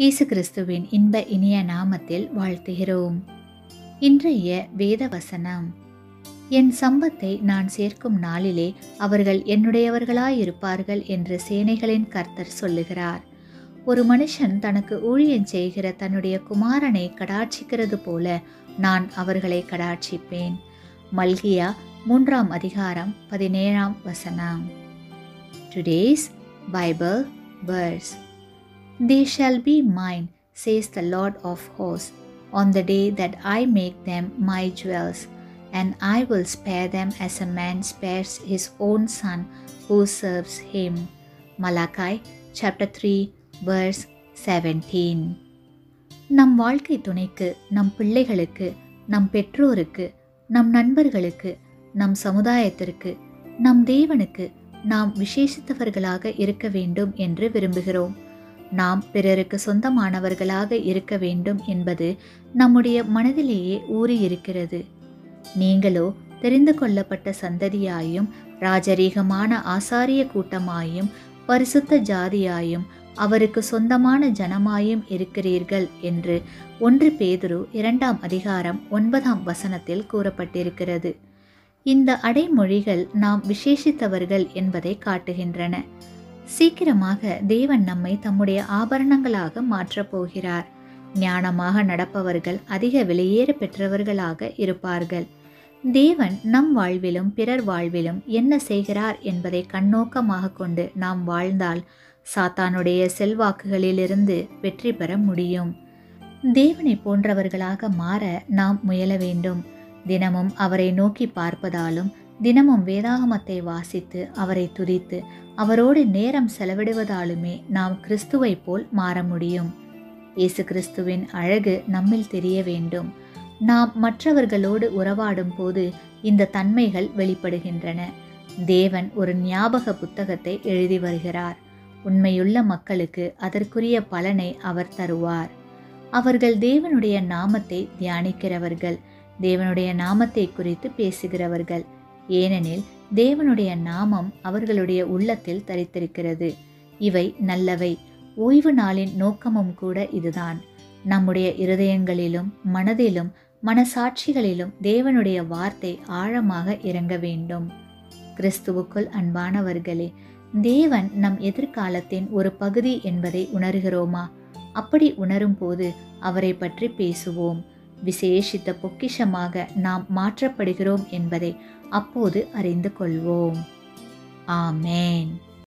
இயேசு கிறிஸ்துவின் இன்ப இனிய நாமத்தில் வாழ்த்துகிறோம் இன்றைய வேத வசனம் என் சம்பத்தை நான் சேர்க்கும் நாளிலே அவர்கள் என்னுடையவர்களாயிருப்பார்கள் என்று சேனைகளின் கர்த்தர் சொல்லுகிறார் ஒரு மனுஷன் தனக்கு ஊழியம் செய்கிற தன்னுடைய குமாரனை கடாட்சிக்கிறது போல நான் அவர்களை கடாட்சிப்பேன் மல்கியா மூன்றாம் அதிகாரம் பதினேழாம் வசனம் today's Bible verse They shall be mine, says the Lord of hosts, on the day that I make them my jewels, and I will spare them as a man spares his own son who serves him. Malachi chapter 3 verse 17 நம் வாழ்க்கை துணைக்கு நம் பிள்ளைகளுக்கு நம் பெற்றோருக்கு நம் நண்பர்களுக்கு நம் சமுதாயத்திற்கு நம் தேவனுக்கு நாம் விசேஷித்தவர்களாக இருக்க வேண்டும் என்று விரும்புகிறோம் நாம் பிறருக்கு சொந்தமானவர்களாக இருக்க வேண்டும் என்பது நம்முடைய மனதிலேயே ஊறியிருக்கிறது நீங்களோ தெரிந்து கொள்ளப்பட்ட சந்ததியாயும் ராஜரீகமான ஆசாரிய கூட்டமாயும் பரிசுத்த ஜாதியாயும் அவருக்கு சொந்தமான ஜனமாயும் இருக்கிறீர்கள் என்று ஒன்று பேதுரு இரண்டாம் அதிகாரம் ஒன்பதாம் வசனத்தில் கூறப்பட்டிருக்கிறது இந்த அடைமொழிகள் நாம் விசேஷித்தவர்கள் என்பதை காட்டுகின்றன சீக்கிரமாக தேவன் நம்மை தம்முடைய ஆபரணங்களாக மாற்றப் போகிறார் ஞானமாக நடப்பவர்கள் அதிக வெளியேற பெற்றவர்களாக இருப்பார்கள் தேவன் நம் வாழ்விலும் பிறர் வாழ்விலும் என்ன செய்கிறார் என்பதை கண்ணோக்கமாக கொண்டு நாம் வாழ்ந்தால் சாத்தானுடைய செல்வாக்குகளிலிருந்து வெற்றி பெற முடியும் தேவனை போன்றவர்களாக மாற நாம் முயல வேண்டும் தினமும் அவரை நோக்கி பார்ப்பதாலும் தினமும் வேதாகமத்தை வாசித்து அவரை துதித்து அவரோடு நேரம் செலவிடுவதாலுமே நாம் கிறிஸ்துவை போல் மாற முடியும் இயேசு கிறிஸ்துவின் அழகு நம்மில் தெரிய வேண்டும் நாம் மற்றவர்களோடு உறவாடும் போது இந்த தன்மைகள் வெளிப்படுகின்றன தேவன் ஒரு ஞாபக புத்தகத்தை எழுதி வருகிறார் உண்மையுள்ள மக்களுக்கு அதற்குரிய பலனை அவர் தருவார் அவர்கள் தேவனுடைய நாமத்தை தியானிக்கிறவர்கள் தேவனுடைய நாமத்தை குறித்து பேசுகிறவர்கள் ஏனெனில் தேவனுடைய நாமம் அவர்களுடைய உள்ளத்தில் தரித்திருக்கிறது இவை நல்லவை ஓய்வு நாளின் நோக்கமும் கூட இதுதான் நம்முடைய இருதயங்களிலும் மனதிலும் மனசாட்சிகளிலும் தேவனுடைய வார்த்தை ஆழமாக இறங்க வேண்டும் கிறிஸ்துவுக்குள் அன்பானவர்களே தேவன் நம் எதிர்காலத்தின் ஒரு பகுதி என்பதை உணர்கிறோமா அப்படி உணரும் போது அவரை பற்றி பேசுவோம் விசேஷித்த பொக்கிஷமாக நாம் மாற்றப்படுகிறோம் என்பதை அப்போது அறிந்து கொள்வோம் ஆமேன்